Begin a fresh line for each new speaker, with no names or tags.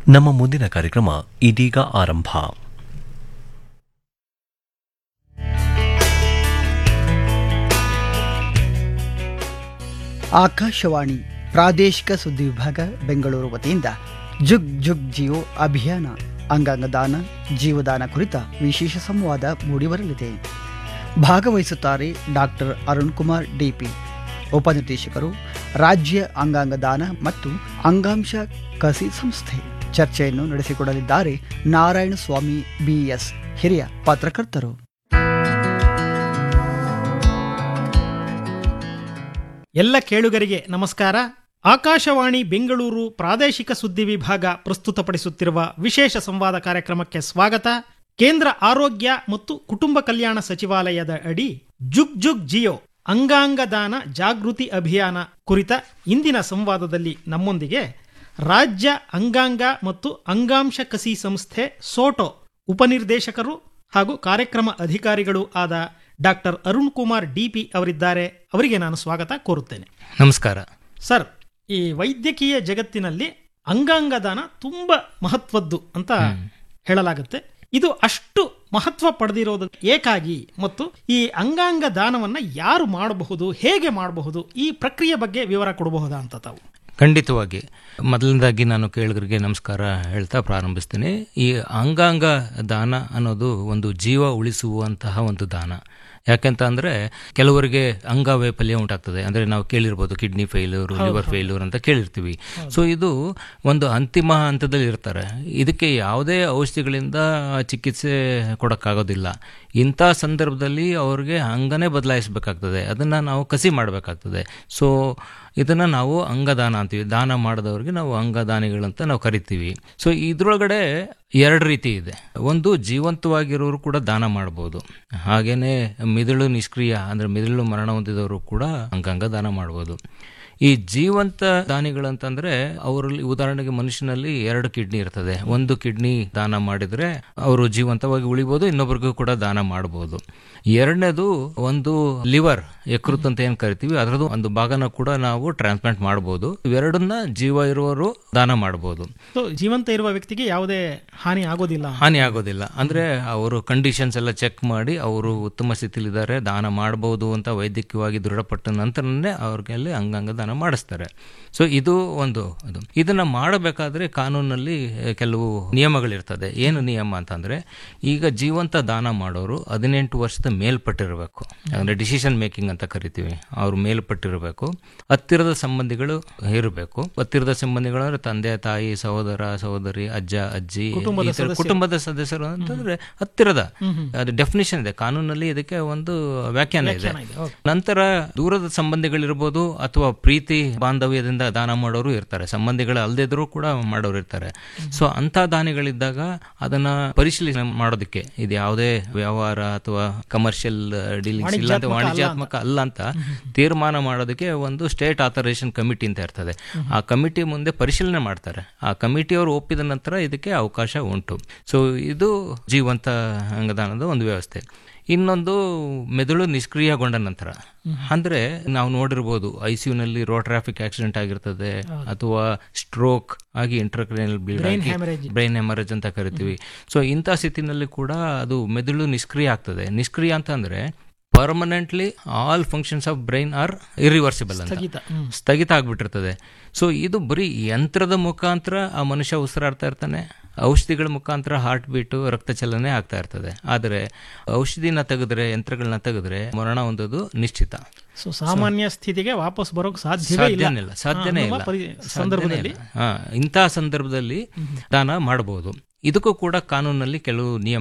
ನಮ್ಮ ಮುಂದಿನ ಕಾರ್ಯಕ್ರಮ ಇದೀಗ ಆರಂಭ
ಆಕಾಶವಾಣಿ ಪ್ರಾದೇಶಿಕ ಸುದ್ದಿ ವಿಭಾಗ ಬೆಂಗಳೂರು ವತಿಯಿಂದ ಜುಗ್ ಜುಗ್ ಜಿಯೋ ಅಭಿಯಾನ ಅಂಗಾಂಗ ದಾನ ಜೀವದಾನ ಕುರಿತ ವಿಶೇಷ ಸಂವಾದ ಮೂಡಿಬರಲಿದೆ ಭಾಗವಹಿಸುತ್ತಾರೆ ಡಾಕ್ಟರ್ ಅರುಣ್ ಕುಮಾರ್ ಡಿಪಿ ಉಪನಿರ್ದೇಶಕರು ರಾಜ್ಯ ಅಂಗಾಂಗ ದಾನ ಮತ್ತು ಅಂಗಾಂಶ ಕಸಿ ಸಂಸ್ಥೆ ಚರ್ಚೆಯನ್ನು ನಡೆಸಿಕೊಡಲಿದ್ದಾರೆ ನಾರಾಯಣ ಸ್ವಾಮಿ ಬಿಎಸ್ ಹಿರಿಯ ಪತ್ರಕರ್ತರು
ಎಲ್ಲ ಕೇಳುಗರಿಗೆ ನಮಸ್ಕಾರ ಆಕಾಶವಾಣಿ ಬೆಂಗಳೂರು ಪ್ರಾದೇಶಿಕ ಸುದ್ದಿ ವಿಭಾಗ ಪ್ರಸ್ತುತಪಡಿಸುತ್ತಿರುವ ವಿಶೇಷ ಸಂವಾದ ಕಾರ್ಯಕ್ರಮಕ್ಕೆ ಸ್ವಾಗತ ಕೇಂದ್ರ ಆರೋಗ್ಯ ಮತ್ತು ಕುಟುಂಬ ಕಲ್ಯಾಣ ಸಚಿವಾಲಯದ ಅಡಿ ಜುಗ್ ಜುಗ್ ಜಿಯೋ ಅಂಗಾಂಗ ದಾನ ಜಾಗೃತಿ ಅಭಿಯಾನ ಕುರಿತ ಇಂದಿನ ಸಂವಾದದಲ್ಲಿ ನಮ್ಮೊಂದಿಗೆ ರಾಜ್ಯ ಅಂಗಾಂಗ ಮತ್ತು ಅಂಗಾಂಶ ಕಸಿ ಸಂಸ್ಥೆ ಸೋಟೋ ಉಪನಿರ್ದೇಶಕರು ಹಾಗೂ ಕಾರ್ಯಕ್ರಮ ಅಧಿಕಾರಿಗಳು ಆದ ಡಾಕ್ಟರ್ ಅರುಣ್ ಕುಮಾರ್ ಡಿಪಿ ಅವರಿದ್ದಾರೆ ಅವರಿಗೆ ನಾನು ಸ್ವಾಗತ ಕೋರುತ್ತೇನೆ
ನಮಸ್ಕಾರ
ಸರ್ ಈ ವೈದ್ಯಕೀಯ ಜಗತ್ತಿನಲ್ಲಿ ಅಂಗಾಂಗ ದಾನ ತುಂಬ ಮಹತ್ವದ್ದು ಅಂತ ಹೇಳಲಾಗುತ್ತೆ ಇದು ಅಷ್ಟು ಮಹತ್ವ ಪಡೆದಿರೋದು ಏಕಾಗಿ ಮತ್ತು ಈ ಅಂಗಾಂಗ ದಾನವನ್ನ ಯಾರು ಮಾಡಬಹುದು ಹೇಗೆ ಮಾಡಬಹುದು ಈ ಪ್ರಕ್ರಿಯೆ ಬಗ್ಗೆ ವಿವರ ಕೊಡಬಹುದಾ ಅಂತ ತಾವು
ಖಂಡಿತವಾಗಿ ಮೊದಲನೇದಾಗಿ ನಾನು ಕೇಳಿಗರಿಗೆ ನಮಸ್ಕಾರ ಹೇಳ್ತಾ ಪ್ರಾರಂಭಿಸ್ತೀನಿ ಈ ಅಂಗಾಂಗ ದಾನ ಅನ್ನೋದು ಒಂದು ಜೀವ ಉಳಿಸುವಂತಹ ಒಂದು ದಾನ ಯಾಕೆಂತ ಅಂದರೆ ಕೆಲವರಿಗೆ ಅಂಗವೈಫಲ್ಯ ಉಂಟಾಗ್ತದೆ ಅಂದರೆ ನಾವು ಕೇಳಿರ್ಬೋದು ಕಿಡ್ನಿ ಫೇಲ್ಯೂರ್ ಲಿವರ್ ಫೇಲ್ಯೂರ್ ಅಂತ ಕೇಳಿರ್ತೀವಿ ಸೊ ಇದು ಒಂದು ಅಂತಿಮ ಹಂತದಲ್ಲಿ ಇರ್ತಾರೆ ಇದಕ್ಕೆ ಯಾವುದೇ ಔಷಧಿಗಳಿಂದ ಚಿಕಿತ್ಸೆ ಕೊಡೋಕ್ಕಾಗೋದಿಲ್ಲ ಇಂಥ ಸಂದರ್ಭದಲ್ಲಿ ಅವ್ರಿಗೆ ಅಂಗನೇ ಬದಲಾಯಿಸಬೇಕಾಗ್ತದೆ ಅದನ್ನು ನಾವು ಕಸಿ ಮಾಡಬೇಕಾಗ್ತದೆ ಸೊ ಇದನ್ನು ನಾವು ಅಂಗದಾನ ಅಂತೀವಿ ದಾನ ಮಾಡಿದವ್ರಿಗೆ ನಾವು ಅಂಗದಾನಿಗಳಂತ ನಾವು ಕರಿತೀವಿ ಸೊ ಇದರೊಳಗಡೆ ಎರಡು ರೀತಿ ಇದೆ ಒಂದು ಜೀವಂತವಾಗಿರೋರು ಕೂಡ ದಾನ ಮಾಡ್ಬೋದು ಹಾಗೇನೆ ಮಿದುಳು ನಿಷ್ಕ್ರಿಯ ಅಂದರೆ ಮಿದುಳು ಮರಣ ಹೊಂದಿದವರು ಕೂಡ ಅಂಗಾಂಗ ದಾನ ಮಾಡ್ಬೋದು ಈ ಜೀವಂತ ದಾನಿಗಳಂತಂದ್ರೆ ಅವರಲ್ಲಿ ಉದಾಹರಣೆಗೆ ಮನುಷ್ಯನಲ್ಲಿ ಎರಡು ಕಿಡ್ನಿ ಇರ್ತದೆ ಒಂದು ಕಿಡ್ನಿ ದಾನ ಮಾಡಿದ್ರೆ ಅವರು ಜೀವಂತವಾಗಿ ಉಳಿಬೋದು ಇನ್ನೊಬ್ರಿಗೂ ಕೂಡ ದಾನ ಮಾಡಬಹುದು ಎರಡನೇದು ಒಂದು ಲಿವರ್ ಯಕೃತ್ ಅಂತ ಏನ್ ಕರಿತೀವಿ ಅದರದ್ದು ಒಂದು ಭಾಗನ ಕೂಡ ನಾವು ಟ್ರಾನ್ಸ್ಪ್ಲಾಂಟ್ ಮಾಡಬಹುದು ಇವೆರಡನ್ನ ಜೀವ ಇರುವವರು ದಾನ ಮಾಡಬಹುದು
ಸೊ ಜೀವಂತ ಇರುವ ವ್ಯಕ್ತಿಗೆ ಯಾವುದೇ ಹಾನಿ ಆಗೋದಿಲ್ಲ
ಹಾನಿ ಆಗೋದಿಲ್ಲ ಅಂದ್ರೆ ಅವರು ಕಂಡೀಷನ್ಸ್ ಎಲ್ಲ ಚೆಕ್ ಮಾಡಿ ಅವರು ಉತ್ತಮ ಸ್ಥಿತಿಲಿದ್ದಾರೆ ದಾನ ಮಾಡಬಹುದು ಅಂತ ವೈದ್ಯಕೀಯವಾಗಿ ದೃಢಪಟ್ಟ ನಂತರನೇ ಅವ್ರಿಗೆ ಅಂಗಾಂಗ ದಾನ ಮಾಡಿಸ್ತಾರೆ ಸೊ ಇದು ಒಂದು ಅದು ಇದನ್ನ ಮಾಡಬೇಕಾದ್ರೆ ಕಾನೂನಲ್ಲಿ ಕೆಲವು ನಿಯಮಗಳಿರ್ತದೆ ಏನು ನಿಯಮ ಅಂತಂದ್ರೆ ಈಗ ಜೀವಂತ ದಾನ ಮಾಡೋರು ಹದಿನೆಂಟು ವರ್ಷದ ಮೇಲ್ಪಟ್ಟಿರಬೇಕು ಅಂದ್ರೆ ಡಿಸಿಷನ್ ಮೇಕಿಂಗ್ ಅಂತ ಕರಿತೀವಿ ಅವ್ರು ಮೇಲ್ಪಟ್ಟಿರಬೇಕು ಹತ್ತಿರದ ಸಂಬಂಧಿಗಳು ಇರಬೇಕು ಹತ್ತಿರದ ಸಂಬಂಧಿಗಳು ಅಂದ್ರೆ ತಂದೆ ತಾಯಿ ಸಹೋದರ ಸಹೋದರಿ ಅಜ್ಜ ಅಜ್ಜಿ ಈ ತರ ಕುಟುಂಬದ ಸದಸ್ಯರು ಅಂತಂದ್ರೆ ಹತ್ತಿರದ ಅದು ಡೆಫಿನೇಷನ್ ಇದೆ ಕಾನೂನಲ್ಲಿ ಇದಕ್ಕೆ ಒಂದು ವ್ಯಾಖ್ಯಾನ ಇದೆ ನಂತರ ದೂರದ ಸಂಬಂಧಿಗಳಿರ್ಬೋದು ಅಥವಾ ಪ್ರೀತಿ ಬಾಂಧವ್ಯದಿಂದ ದಾನ ಮಾಡೋರು ಇರ್ತಾರೆ ಸಂಬಂಧಿಗಳು ಅಲ್ಲದಿದ್ರು ಕೂಡ ಮಾಡೋರು ಇರ್ತಾರೆ ಸೊ ಅಂತ ದಾನಿಗಳಿದ್ದಾಗ ಅದನ್ನ ಪರಿಶೀಲನೆ ಮಾಡೋದಕ್ಕೆ ಇದು ಯಾವುದೇ ವ್ಯವಹಾರ ಅಥವಾ ಕಮರ್ಷಿಯಲ್ ಡೀಲಿಂಗ್ಸ್ ಇಲ್ಲ ಅಂತ ವಾಣಿಜ್ಯಾತ್ಮಕ ಅಲ್ಲ ಅಂತ ತೀರ್ಮಾನ ಮಾಡೋದಕ್ಕೆ ಒಂದು ಸ್ಟೇಟ್ ಆಥರೈಸೇಷನ್ ಕಮಿಟಿ ಅಂತ ಇರ್ತದೆ ಆ ಕಮಿಟಿ ಮುಂದೆ ಪರಿಶೀಲನೆ ಮಾಡ್ತಾರೆ ಆ ಕಮಿಟಿಯವರು ಒಪ್ಪಿದ ನಂತರ ಇದಕ್ಕೆ ಅವಕಾಶ ಉಂಟು ಸೊ ಇದು ಜೀವಂತ ಅಂಗದಾನದ ಒಂದು ವ್ಯವಸ್ಥೆ ಇನ್ನೊಂದು ಮೆದುಳು ನಿಷ್ಕ್ರಿಯಗೊಂಡ ನಂತರ ಅಂದ್ರೆ ನಾವು ನೋಡಿರ್ಬೋದು ಐ ನಲ್ಲಿ ರೋ ಟ್ರಾಫಿಕ್ ಆಕ್ಸಿಡೆಂಟ್ ಆಗಿರ್ತದೆ ಅಥವಾ ಸ್ಟ್ರೋಕ್ ಆಗಿ ಇಂಟರ್ಕ್ರೇನಲ್ ಬ್ಲೀಡ್ ಬ್ರೈನ್ ಹೆಮರೇಜ್ ಅಂತ ಕರಿತೀವಿ ಸೊ ಇಂಥ ಸ್ಥಿತಿನಲ್ಲಿ ಕೂಡ ಅದು ಮೆದುಳು ನಿಷ್ಕ್ರಿಯ ಆಗ್ತದೆ ನಿಷ್ಕ್ರಿಯ ಅಂತ ಅಂದ್ರೆ permanently all functions of brain are irreversible ಅಂತ ಸ್ಥಗಿತ ಆಗ್ಬಿಟ್ಟಿರ್ತದೆ ಸೊ ಇದು ಬರೀ ಯಂತ್ರದ ಮುಖಾಂತರ ಆ ಮನುಷ್ಯ ಉಸಿರಾಡ್ತಾ ಇರ್ತಾನೆ ಔಷಧಿಗಳ ಮುಖಾಂತರ ಹಾರ್ಟ್ ಬೀಟು ರಕ್ತ ಚಲನೆ ಆಗ್ತಾ ಇರ್ತದೆ ಆದರೆ ಔಷಧಿನ ತೆಗೆದ್ರೆ ಯಂತ್ರಗಳನ್ನ ತೆಗೆದ್ರೆ ಮರಣ ಹೊಂದೋದು ನಿಶ್ಚಿತ
ಸೊ ಸಾಮಾನ್ಯ ಸ್ಥಿತಿಗೆ ವಾಪಸ್ ಬರೋಕ್ ಸಾಧ್ಯವೇ
ಸಾಧ್ಯನೇ ಇಲ್ಲ ಸಾಧ್ಯನೇ ಇಲ್ಲ
ಸಂದರ್ಭದಲ್ಲಿ
ಹಾ ಇಂತಹ ಸಂದರ್ಭದಲ್ಲಿ ದಾನ ಮಾಡಬಹುದು ಇದಕ್ಕೂ ಕೂಡ ಕಾನೂನಲ್ಲಿ ಕೆಲವು ನಿಯಮ